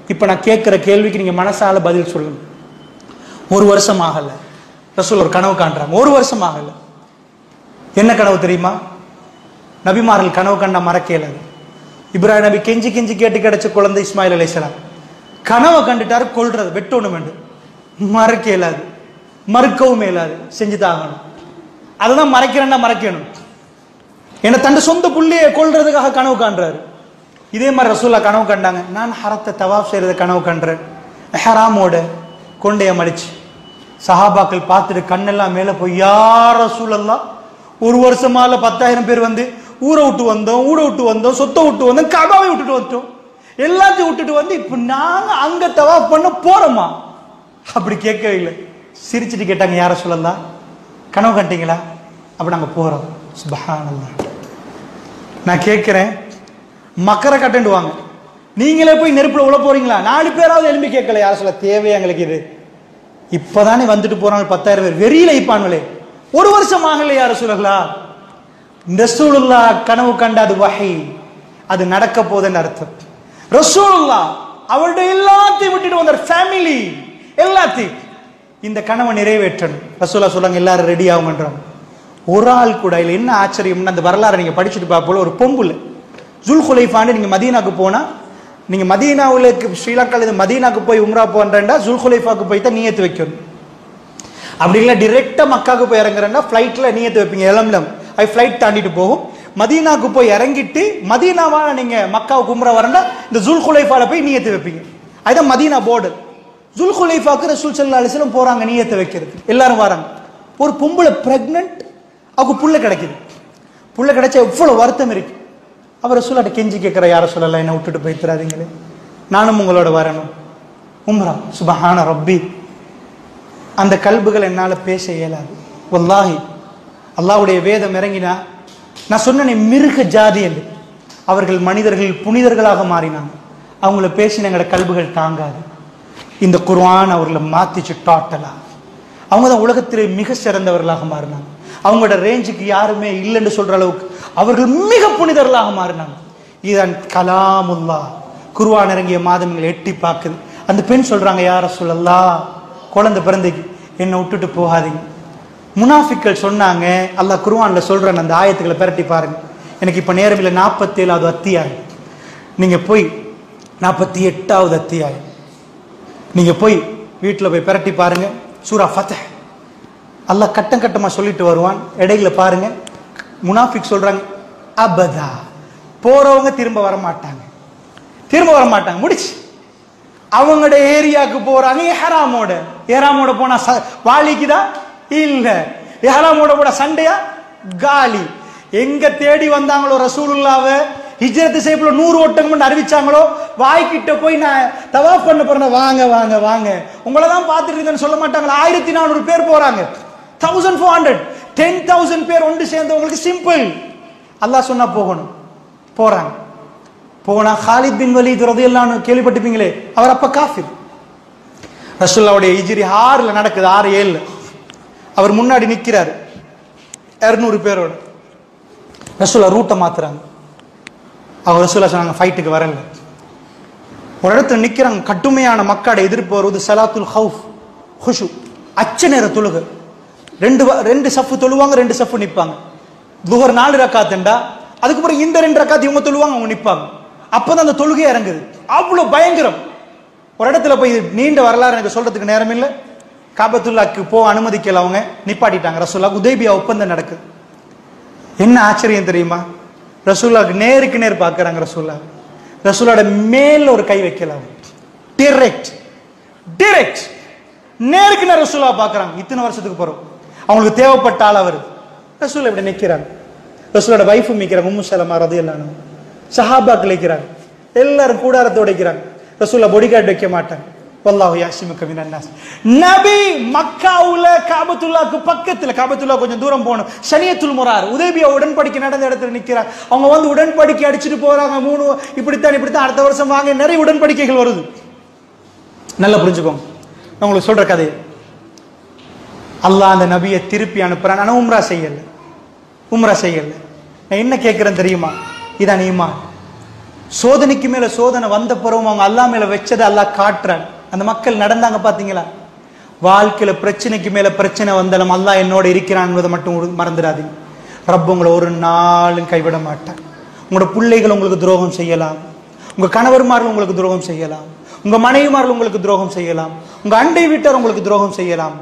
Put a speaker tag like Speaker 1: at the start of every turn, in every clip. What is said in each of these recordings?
Speaker 1: இப்ப நான் கேட்கிற கேள்விக்கு நீங்க மனசால பதில் சொல்லுங்க ஒரு வருஷம் ஆகல ரசூல் ஒரு கனவு காண்றாங்க ஒரு வருஷம் ஆகல என்ன கனவு தெரியுமா நபிமார்கள் கனவு கண்ட மறக்கல இப்ராஹிம் நபி கெஞ்சி கெஞ்சி கேட்டு கிடைச்ச குழந்தை இஸ்மாயில் அலைஹிஸ்ஸலாம் கனவை கண்டுட்டாரு கொல்றது வெட்டணும் வேண்டும் மறக்க இயலாது மறுக்கவும் இயலாது செஞ்சுதான் ஆகணும் அதுதான் மறைக்கிறேன்னா மறைக்கணும் என்ன தன் சொந்த புள்ளையை கொல்றதுக்காக கனவு காண்றாரு இதே மாதிரி ரசூல்லா கனவு கண்டாங்க நான் ஹரத்தை தவாப் செய்யறத கனவு கண்டேன் ஹராமோட கொண்டைய மடிச்சு சஹாபாக்கள் பார்த்துட்டு கண்ணெல்லாம் மேல போய் யார் ரசூலல்லாம் ஒரு வருஷமால பத்தாயிரம் பேர் வந்து ஊரை விட்டு வந்தோம் ஊரை விட்டு வந்தோம் சொத்தை விட்டு வந்தோம் கபாவை விட்டுட்டு வந்துட்டோம் எல்லாத்தையும் விட்டுட்டு வந்து இப்ப நாங்க அங்க தவாப் பண்ண போறோமா அப்படி கேட்கவே இல்லை சிரிச்சிட்டு கேட்டாங்க யார சொல்லலாம் கனவு கண்டீங்களா அப்ப நாங்க போறோம் சுபஹானல்லாஹ் நான் கேட்கிறேன் மக்கரை கட்டண்டு வாங்க நீங்களே போய் நெருப்புல உள்ள போறீங்களா நாலு பேராவது எலும்பி கேட்கல யார சொல்ல தேவையா எங்களுக்கு இது இப்பதானே வந்துட்டு போறாங்க பத்தாயிரம் பேர் வெறியில இப்பானுங்களே ஒரு வருஷம் ஆகல யார சொல்லலா ரசூலுல்லா கனவு கண்ட அது வகை அது நடக்க போகுதுன்னு அர்த்தம் ரசூலுல்லா அவருடைய எல்லாத்தையும் விட்டுட்டு வந்தார் ஃபேமிலி எல்லாத்தையும் இந்த கனவை நிறைவேற்றணும் ரசூலா சொல்றாங்க எல்லாரும் ரெடி ஆகுங்கன்றாங்க ஒரு ஆள் கூட இல்லை என்ன ஆச்சரியம்னா அந்த வரலாறு நீங்க படிச்சுட்டு பார்ப்போல ஒரு பொம்புல ஜுல் ஹுலைஃபாண்டு நீங்க மதீனாக்கு போனா நீங்க மதீனாவுக்கு ஸ்ரீலங்கால இது மதீனாக்கு போய் உம்ரா போன்றா ஜுல் ஹுலைஃபாக்கு போய் தான் நியத்து வைக்கணும் அப்படி இல்லை டிரெக்டா மக்காவுக்கு போய் இறங்குறேன்னா ஃப்ளைட்ல நியத்து வைப்பீங்க எலம்லம் அது ஃப்ளைட் தாண்டிட்டு போகும் மதீனாக்கு போய் இறங்கிட்டு மதீனாவா நீங்க மக்காவுக்கு உம்ரா வரண்டா இந்த ஜுல் ஹுலைஃபால போய் நியத்து வைப்பீங்க அதுதான் மதீனா போர்டு ஜுல் ஹுலைஃபாக்கு ரசூல் சல்லா அலிஸ்லம் போறாங்க நியத்தை வைக்கிறது எல்லாரும் வராங்க ஒரு பொம்பளை பிரெக்னன்ட் அவங்க புள்ள கிடைக்குது புள்ள கிடைச்சா எவ்வளவு வருத்தம் இருக்கு அவர் ரசூலாட்ட கெஞ்சி கேட்கிற யார சொல்லலாம் என்ன விட்டுட்டு போய்த்துறாதீங்களே நானும் உங்களோட வரணும் உம்ரா சுபஹான ரப்பி அந்த கல்புகள் என்னால பேச இயலாது வல்லாஹி அல்லாஹ்வுடைய வேதம் இறங்கினா நான் சொன்னேனே மிருக ஜாதி என்று அவர்கள் மனிதர்கள் புனிதர்களாக மாறினாங்க அவங்கள பேசின எங்களோட கல்புகள் தாங்காது இந்த குர்ஆன் அவர்களை மாத்திச்சு டோட்டலா அவங்க தான் உலகத்திலே மிக சிறந்தவர்களாக மாறினாங்க அவங்களோட ரேஞ்சுக்கு யாருமே இல்லைன்னு சொல்ற அளவுக்கு அவர்கள் மிக புனிதர்களாக மாறினாங்க இதுதான் கலாமுல்லா குர்ஆன் இறங்கிய மாதங்கள் எட்டி பார்க்குது அந்த பெண் சொல்றாங்க யார சொல்லல்லா குழந்தை பிறந்தைக்கு என்னை விட்டுட்டு போகாதீங்க முனாஃபிக்கள் சொன்னாங்க அல்லாஹ் குர்ஆன்ல சொல்றேன் அந்த ஆயத்துக்களை பிரட்டி பாருங்க எனக்கு இப்ப நேரம் இல்லை நாற்பத்தி ஏழாவது அத்தியாயம் நீங்க போய் நாற்பத்தி எட்டாவது அத்தியாயம் நீங்க போய் வீட்டில் போய் பிரட்டி பாருங்க சூரா ஃபத்தஹ் அல்லாஹ் கட்டம் கட்டமா சொல்லிட்டு வருவான் இடையில பாருங்க முனாஃபிக் சொல்றாங்க அபதா போறவங்க திரும்ப வர மாட்டாங்க திரும்ப வர மாட்டாங்க முடிச்சு அவங்களோட ஏரியாவுக்கு போறாங்க ஏஹராமோட ஏஹராமோட போனா ச- வாளிக்குதா இல்ல ஏஹராமோட போட சண்டையா காலி எங்க தேடி வந்தாங்களோ ரசூலுல்லாவை ஹிஜ்ரத் செய்யப்புல நூறு ஒட்டகம் அறிவிச்சாங்களோ வாய்க்கிட்ட போய் நான் தவாஃப் பண்ண போறேன் வாங்க வாங்க வாங்க உங்களை தான் பார்த்துட்டு இருக்கேன்னு சொல்ல மாட்டாங்களா ஆயிரத்தி நானூறு பேர் போறாங்க thousand four hundred ten thousand பேர் ஒன்று சேர்ந்தவங்களுக்கு சிம்பிள் அல்லாஹ் சொன்னா போகணும் போறாங்க போனா ஹாலித் பின் வலீத் ரதியல்லான்னு கேள்விப்பட்டிருப்பீங்களே அவர் அப்ப காஃபிர் ரசூல்லாவுடைய இஜிரி ஆறுல நடக்குது ஆறு ஏழுல அவர் முன்னாடி நிக்கிறாரு இருநூறு பேரோட ரசூல்லா ரூட்டை மாத்துறாங்க அவர் ரசூல்லா சொன்னாங்க ஃபைட்டுக்கு வரல ஒரு இடத்துல நிக்கிறாங்க கடுமையான மக்களோட எதிர்ப்பு வருவது சலாத்துல் ஹவுஃப் ஹுஷு அச்ச நேர தொழுகை ரெண்டு வ- ரெண்டு சஃப்பு தொழுவாங்க ரெண்டு சஃப்பு நிப்பாங்க துஹர் நாலு ரக்காத்துண்டா அதுக்கப்புறம் இந்த ரெண்டு ரக்காத்து இவங்க தொழுவாங்க அவங்க நிப்பாங்க அப்பதான் அந்த தொழுகை இறங்குது அவ்வளவு பயங்கரம் ஒரு இடத்துல போய் இது நீண்ட வரலாறு எனக்கு சொல்றதுக்கு நேரம் இல்லை காபத்துல்லாக்கு போக அனுமதிக்கல அவங்க நிப்பாட்டிட்டாங்க ரசூல்லா உதேபியா ஒப்பந்தம் நடக்குது என்ன ஆச்சரியம் தெரியுமா ரசூல்லாக்கு நேருக்கு நேர் பார்க்கறாங்க ரசூல்லா ரசூலோட மேல ஒரு கை வைக்கல அவங்க டிரெக்ட் டிரெக்ட் நேருக்கு நேர் ரசூலா பார்க்கறாங்க இத்தனை வருஷத்துக்கு போறோம் அவங்களுக்கு தேவைப்பட்ட ஆள் அவர் ரசூலா இப்படி நிக்கிறாங்க ரசூலோட வைஃபும் நிக்கிறாங்க உம்மு சலமா ரது எல்லாம் சஹாபாக்கள் நிக்கிறாங்க எல்லாரும் கூடாரத்தோட வைக்கிறாங்க ரசூலா பொடி கார்டு வைக்க மாட்டாங்க வல்லாஹு யாசிமுக்க மினன் நாஸ் நபி மக்காவுல காபத்துல்லாக்கு பக்கத்துல காபத்துல்லா கொஞ்சம் தூரம் போகணும் ஷனியத்துல் முரார் உதேபியா உடன்படிக்கை நடந்த இடத்துல நிக்கிறாங்க அவங்க வந்து உடன்படிக்கை அடிச்சுட்டு போறாங்க மூணு இப்படித்தான் இப்படித்தான் அடுத்த வருஷம் வாங்க நிறைய உடன்படிக்கைகள் வருது நல்லா புரிஞ்சுக்கோங்க நான் உங்களுக்கு சொல்ற கதை அல்லாஹ் அந்த நபியை திருப்பி அனுப்புறான் ஆனா உம்ரா செய்யல உம்ரா செய்யல நான் என்ன கேட்கிறேன் தெரியுமா இதான் ஈமான் சோதனைக்கு மேல சோதனை வந்த பிறகும் அவங்க அல்லா மேல வச்சதை அல்லாஹ் காட்டுறான் அந்த மக்கள் நடந்தாங்க பாத்தீங்களா வாழ்க்கையில பிரச்சனைக்கு மேல பிரச்சனை வந்தாலும் அல்லாஹ் என்னோட இருக்கிறான் என்பதை மட்டும் உரு- மறந்துடாதீங்க ரப் உங்களை ஒரு நாளும் கைவிட மாட்டான் உங்களோட பிள்ளைகள் உங்களுக்கு துரோகம் செய்யலாம் உங்க கணவர்மார்கள் உங்களுக்கு துரோகம் செய்யலாம் உங்க மனைவிமார்கள் உங்களுக்கு துரோகம் செய்யலாம் உங்க அண்டை வீட்டார் உங்களுக்கு துரோகம் செய்யலாம்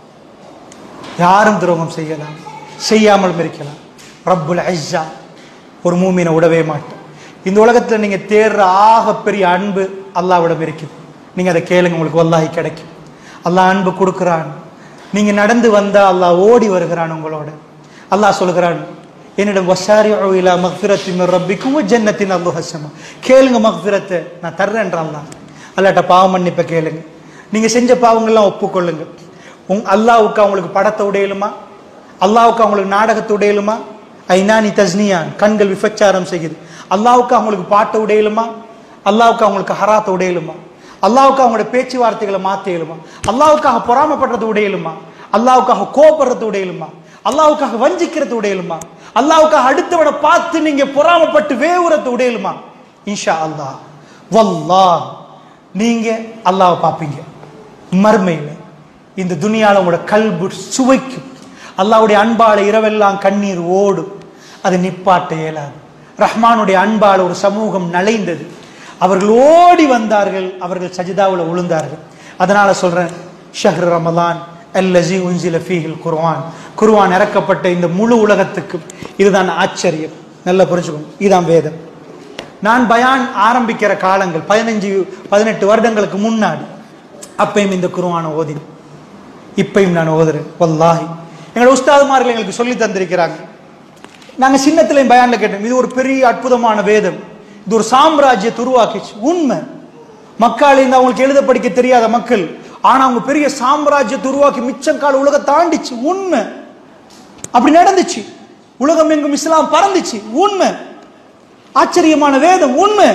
Speaker 1: யாரும் துரோகம் செய்யலாம் செய்யாமலும் இருக்கலாம் ரப்புல் ஐஸா ஒரு மூமினை விடவே மாட்டோம் இந்த உலகத்துல நீங்க தேடுற ஆக பெரிய அன்பு அல்லாவிடம் இருக்குது நீங்க அதை கேளுங்க உங்களுக்கு வல்லாஹி கிடைக்கும் அல்லாஹ் அன்பு கொடுக்குறான் நீங்க நடந்து வந்தா அல்லாஹ் ஓடி வருகிறான் உங்களோட அல்லாஹ் சொல்கிறான் என்னிடம் வசாரி இலா மக்ஃபிரத்தி மிர் ரப்பிக்கும் ஜன்னத்தின் அல்லாஹ் ஹசமா கேளுங்க மக்ஃபிரத்தை நான் தர்றேன்றான் அல்லாஹ் அல்லாட்ட பாவம் மன்னிப்பை கேளுங்க நீங்க செஞ்ச பாவங்கள்லாம் ஒப்புக்கொள்ளுங்க உங் அல்லாவுக்கு அவங்களுக்கு படத்தை உடையலுமா அல்லாவுக்கு அவங்களுக்கு நாடகத்தை உடையலுமா ஐநானி தஸ்னியான் கண்கள் விபச்சாரம் செய்யுது அல்லாவுக்கு அவங்களுக்கு பாட்டை உடையலுமா அல்லாவுக்கு அவங்களுக்கு ஹராத்தை உடையலுமா அல்லாவுக்கு அவங்களோட பேச்சுவார்த்தைகளை மாத்த இயலுமா அல்லாவுக்காக பொறாமப்படுறது உடையலுமா அல்லாவுக்காக கோபப்படுறது உடையலுமா அல்லாவுக்காக வஞ்சிக்கிறது உடையலுமா அல்லாவுக்காக அடுத்தவனை பார்த்து நீங்க பொறாமப்பட்டு வேவுறது உடையலுமா இன்ஷா அல்லாஹ் வல்லாஹ் நீங்க அல்லாஹ்வை பார்ப்பீங்க மர்மையில் இந்த துனியால உங்களோட கல்பு சுவைக்கும் அல்லாஹ்வுடைய அன்பால இரவெல்லாம் கண்ணீர் ஓடும் அது நிப்பாட்ட இயலாது ரஹ்மானுடைய அன்பால ஒரு சமூகம் நலைந்தது அவர்கள் ஓடி வந்தார்கள் அவர்கள் சஜிதாவுல விழுந்தார்கள் அதனால சொல்றேன் ஷஹ்ர் ரமலான் அல்லஜி உன்சில ஃபீஹில் குர்ஆன் குர்ஆன் இறக்கப்பட்ட இந்த முழு உலகத்துக்கும் இதுதான் ஆச்சரியம் நல்லா புரிஞ்சுக்கணும் இதுதான் வேதம் நான் பயான் ஆரம்பிக்கிற காலங்கள் பதினஞ்சு பதினெட்டு வருடங்களுக்கு முன்னாடி அப்பையும் இந்த குருவான ஓதினேன் இப்பையும் நான் ஓதுறேன் வல்லாஹி எங்களோட உஸ்தாதுமார்கள் எங்களுக்கு சொல்லி தந்திருக்கிறாங்க நாங்க சின்னத்திலையும் பயான்ல கேட்டோம் இது ஒரு பெரிய அற்புதமான வேதம் இது ஒரு சாம்ராஜ்யத்தை உருவாக்கிச்சு உண்மை மக்கள் இந்த அவங்களுக்கு எழுத படிக்க தெரியாத மக்கள் ஆனா அவங்க பெரிய சாம்ராஜ்யத்தை உருவாக்கி மிச்சம் கால உலகம் தாண்டிச்சு உண்மை அப்படி நடந்துச்சு உலகம் எங்கும் இஸ்லாம் பறந்துச்சு உண்மை ஆச்சரியமான வேதம் உண்மை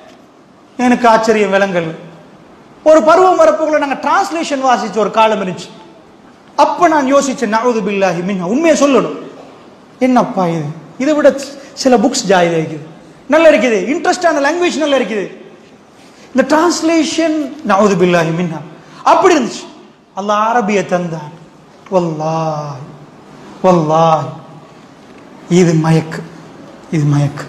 Speaker 1: எனக்கு ஆச்சரியம் விலங்கல் ஒரு பருவம் வரப்போக்குள்ள நாங்க டிரான்ஸ்லேஷன் வாசிச்ச ஒரு காலம் இருந்துச்சு அப்ப நான் யோசிச்சேன் நவுது பில்லாஹி மின்ஹா உண்மையை சொல்லணும் என்னப்பா இது இதை விட சில புக்ஸ் ஜாயிதா இருக்குது நல்லா இருக்குது இன்ட்ரெஸ்டான லாங்குவேஜ் நல்லா இருக்குது இந்த டிரான்ஸ்லேஷன் நவுது பில்லாஹி மின்ஹா அப்படி இருந்துச்சு அல்லாஹ் அரபிய தந்தான் வல்லாஹ் வல்லாஹ் இது மயக்கு இது மயக்கு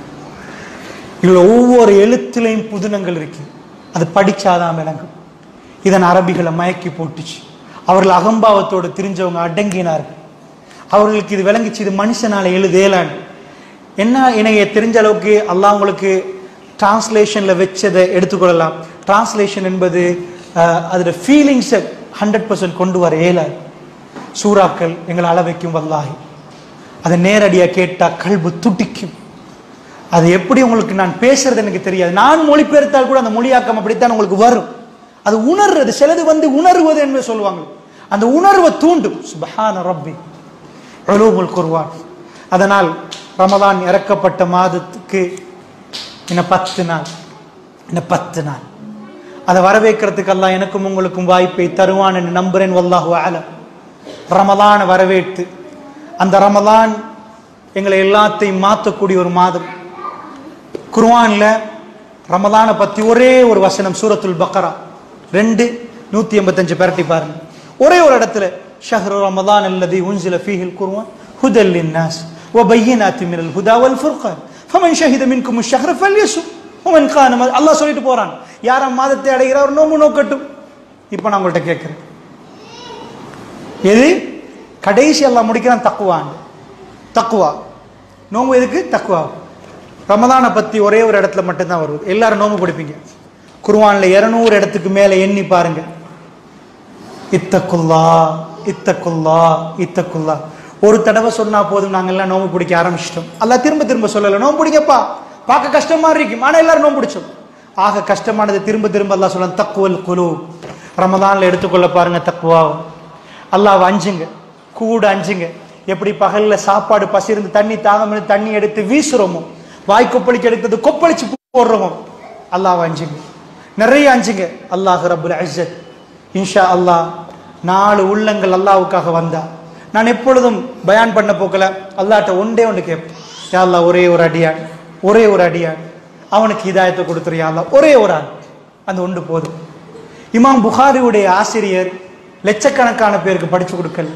Speaker 1: இதுல ஒவ்வொரு எழுத்துலையும் புதினங்கள் இருக்கு அது படிச்சாதான் விளங்கும் இதன் அரபிகளை மயக்கி போட்டுச்சு அவர்கள் அகம்பாவத்தோடு திரிஞ்சவங்க அடங்கினார்கள் அவர்களுக்கு இது விளங்கிச்சு இது மனுஷனால எழுதேலான்னு என்ன எனக்கு தெரிஞ்ச அளவுக்கு அல்லாஹ் உங்களுக்கு டிரான்ஸ்லேஷன்ல வச்சதை எடுத்துக்கொள்ளலாம் டிரான்ஸ்லேஷன் என்பது அஹ், அதோட ஃபீலிங்ஸை ஹண்ட்ரட் பர்சன்ட் கொண்டு வர இயலாது சூறாக்கள் எங்களை அள வைக்கும் வல்லாஹி அதை நேரடியா கேட்டா கல்பு துடிக்கும் அது எப்படி உங்களுக்கு நான் பேசுறது எனக்கு தெரியாது நான் மொழிபெயர்த்தால் கூட அந்த மொழியாக்கம் அப்படித்தான் உங்களுக்கு வரும் அது உணர்றது சிலது வந்து உணர்வது என்று சொல்லுவாங்க அந்த உணர்வை தூண்டும் சுபஹான ரப்பி உலூமுல் குர்வான் அதனால் ரமலான் இறக்கப்பட்ட மாதத்துக்கு இன்னும் பத்து நாள் இன்னும் பத்து நாள் அதை வரவேற்கிறதுக்கு அல்லாஹ் எனக்கும் உங்களுக்கும் வாய்ப்பை தருவான் என்று நம்புறேன் வல்லாஹு ஆலம் ரமலானை வரவேற்று அந்த ரமலான் எங்களை எல்லாத்தையும் மாற்றக்கூடிய ஒரு மாதம் குர்ஆன்ல ரமலானை பத்தி ஒரே ஒரு வசனம் சூரத்துல் பக்கரா ரெண்டு நூத்தி எண்பத்தஞ்சு பரட்டி பாருங்க ஒரே ஒரு இடத்துல ஷஹ்ரு ரமலான் அல்லதி உன்சில ஃபீஹில் குர்ஆன் ஹுதல் லின்னாஸ் وبينات من الهدى والفرقان فمن شهد منكم الشهر فليصم ومن كان அல்லாஹ் சொல்லிட்டு போறான் யார மாதத்தை அடைகிறார் நோம்பு நோக்கட்டும் இப்போ நான் உங்கள்கிட்ட கேட்கிறேன் எது கடைசி அல்லாஹ் முடிக்கிறான் தக்குவான் தக்குவா நோம்பு எதுக்கு தக்குவா ரமதானை பத்தி ஒரே ஒரு இடத்துல மட்டும்தான் வருது எல்லாரும் நோம்பு பிடிப்பீங்க குர்ஆன்ல இருநூறு இடத்துக்கு மேல எண்ணி பாருங்க இத்தக்குல்லா இத்தக்குல்லா இத்தக்குல்லா ஒரு தடவை சொன்னா போதும் நாங்க எல்லாம் நோம்பு பிடிக்க ஆரம்பிச்சிட்டோம் அல்லாஹ் திரும்ப திரும்ப சொல்லல நோம்பு பிடிங்கப்பா பார்க்க கஷ்டமா இருக்கும் ஆனா எல்லாரும் நோம்பு பிடிச்சோம் ஆக கஷ்டமானது திரும்ப திரும்ப அல்லாஹ் சொல்ல தக்குவல் குலு ரமதான்ல எடுத்துக்கொள்ள பாருங்க தக்குவா அல்லாஹ் அஞ்சுங்க கூட அஞ்சுங்க எப்படி பகல்ல சாப்பாடு பசிருந்து தண்ணி தாகம் இருந்து தண்ணி எடுத்து வீசுறோமோ வாய் கொப்பளிச்சு எடுத்தது கொப்பளிச்சு போடுறோமோ அல்லாஹ் அஞ்சுங்க நிறைய அஞ்சுங்க அல்லாஹ் ரபுல் அஜத் இன்ஷா அல்லாஹ் நாலு உள்ளங்கள் அல்லாஹ்வுக்காக வந்தா நான் எப்பொழுதும் பயான் பண்ண போக்கல அல்லாஹ்ட்ட ஒன்றே ஒன்று கேட்பேன் யா அல்லாஹ் ஒரே ஒரு அடியான் ஒரே ஒரு அடியான் அவனுக்கு ஹிதாயத்தை கொடுத்துறியா அல்லாஹ் ஒரே ஒரு ஆள் அந்த ஒன்று போதும் இமாம் புகாரியுடைய ஆசிரியர் லட்சக்கணக்கான பேருக்கு படிச்சு கொடுக்கல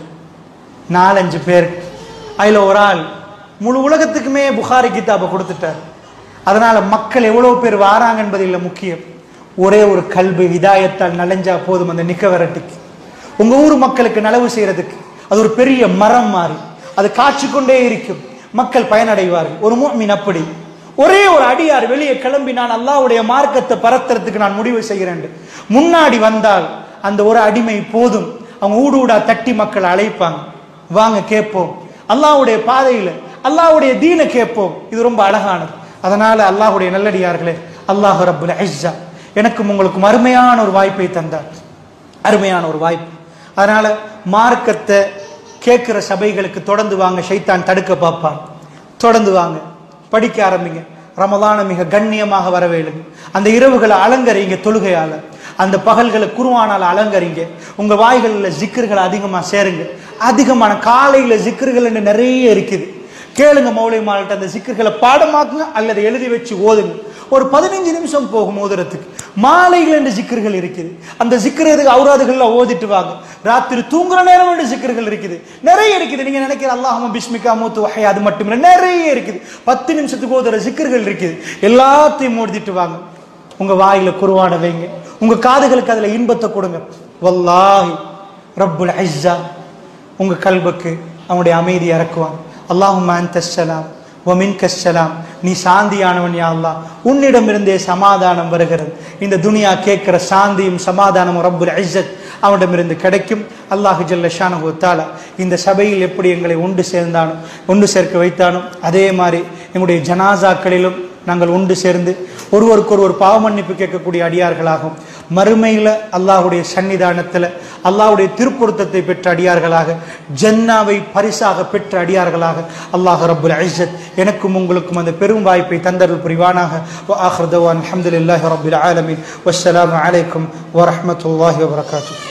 Speaker 1: நாலஞ்சு பேர் அதுல ஒரு ஆள் முழு உலகத்துக்குமே புகாரி கிதாபை கொடுத்துட்டார் அதனால மக்கள் எவ்வளவு பேர் வாராங்க என்பது இல்லை முக்கியம் ஒரே ஒரு கல்வி ஹிதாயத்தால் நனைஞ்சா போதும் அந்த நிக்க வரட்டுக்கு உங்க ஊர் மக்களுக்கு நலவு செய்யறதுக்கு அது ஒரு பெரிய மரம் மாறி அது காய்ச்சி கொண்டே இருக்கும் மக்கள் பயனடைவார்கள் ஒரு மூமின் அப்படி ஒரே ஒரு அடியார் வெளியே கிளம்பி நான் அல்லாஹ்வுடைய மார்க்கத்தை பரத்துறதுக்கு நான் முடிவு செய்கிறேன் முன்னாடி வந்தால் அந்த ஒரு அடிமை போதும் அவங்க ஊடு ஊடா தட்டி மக்களை அழைப்பாங்க வாங்க கேட்போம் அல்லாஹ்வுடைய பாதையில அல்லாஹ்வுடைய தீனை கேட்போம் இது ரொம்ப அழகானது அதனால அல்லாஹ்வுடைய நல்லடியார்களே அல்லாஹ் ரப்புல் இஸ்ஸா எனக்கும் உங்களுக்கும் அருமையான ஒரு வாய்ப்பை தந்தார் அருமையான ஒரு வாய்ப்பு அதனால மார்க்கத்தை கேட்கிற சபைகளுக்கு தொடர்ந்து வாங்க ஷைத்தான் தடுக்க பார்ப்பான் தொடர்ந்து வாங்க படிக்க ஆரம்பிங்க ரமலான மிக கண்ணியமாக வரவேலுங்க அந்த இரவுகளை அலங்கரிங்க தொழுகையால அந்த பகல்களை குருவானால அலங்கரிங்க உங்க வாய்களில் ஜிக்கர்கள் அதிகமா சேருங்க அதிகமான காலையில ஜிக்கர்கள் நிறைய இருக்குது கேளுங்க மௌலை மால்ட்ட அந்த சிக்கர்களை பாடமாக்குங்க அல்லது எழுதி வச்சு ஓதுங்க ஒரு பதினஞ்சு நிமிஷம் போகும் ஓதுறதுக்கு மாலைகள் என்று சிக்கர்கள் இருக்குது அந்த சிக்கரதுக்கு அவுராதுகள்ல ஓதிட்டு வாங்க ராத்திரி தூங்குற நேரம் என்று சிக்கர்கள் இருக்குது நிறைய இருக்குது நீங்க நினைக்கிற அல்லாஹ் பிஸ்மிகா மூத்து வகை அது மட்டும் இல்லை நிறைய இருக்குது பத்து நிமிஷத்துக்கு ஓதுற சிக்கர்கள் இருக்குது எல்லாத்தையும் ஓதிட்டு வாங்க உங்க வாயில குருவான வைங்க உங்க காதுகளுக்கு அதுல இன்பத்தை கொடுங்க வல்லாஹி ரப்புல் ஐஸா உங்க கல்புக்கு அவனுடைய அமைதி இறக்குவான் அல்லாஹும் அந்தலாம் ஒமின் கஸ்ஸலாம் நீ சாந்தியானவன் யா அல்லாஹ் உன்னிடமிருந்தே சமாதானம் வருகிறது இந்த துனியா கேட்கிற சாந்தியும் சமாதானமும் ரப்புல் இஸ்ஸத் அவனிடமிருந்து கிடைக்கும் அல்லாஹு ஜல்ல ஷானஹு தாலா இந்த சபையில் எப்படி எங்களை ஒன்று சேர்ந்தானோ ஒன்று சேர்க்க வைத்தானோ அதே மாதிரி எங்களுடைய ஜனாசாக்களிலும் நாங்கள் ஒன்று சேர்ந்து ஒருவருக்கு ஒருவர் பாவ மன்னிப்பு கேட்கக்கூடிய அடியார்களாகும் மறுமையில் அல்லாஹுடைய சன்னிதானத்தில் அல்லாஹுடைய திருப்பொருத்தத்தை பெற்ற அடியார்களாக ஜன்னாவை பரிசாக பெற்ற அடியார்களாக அல்லாஹ் ரப்புல் ஐஸத் எனக்கும் உங்களுக்கும் அந்த பெரும் வாய்ப்பை தந்தருள் புரிவானாக ஆஹ்ரதவான் அஹமதுல்லாஹி ரபுல் ஆலமின் வஸ்ஸலாமு அலைக்கும் வரஹ்மத்துல்லாஹி வபரகாத்துஹு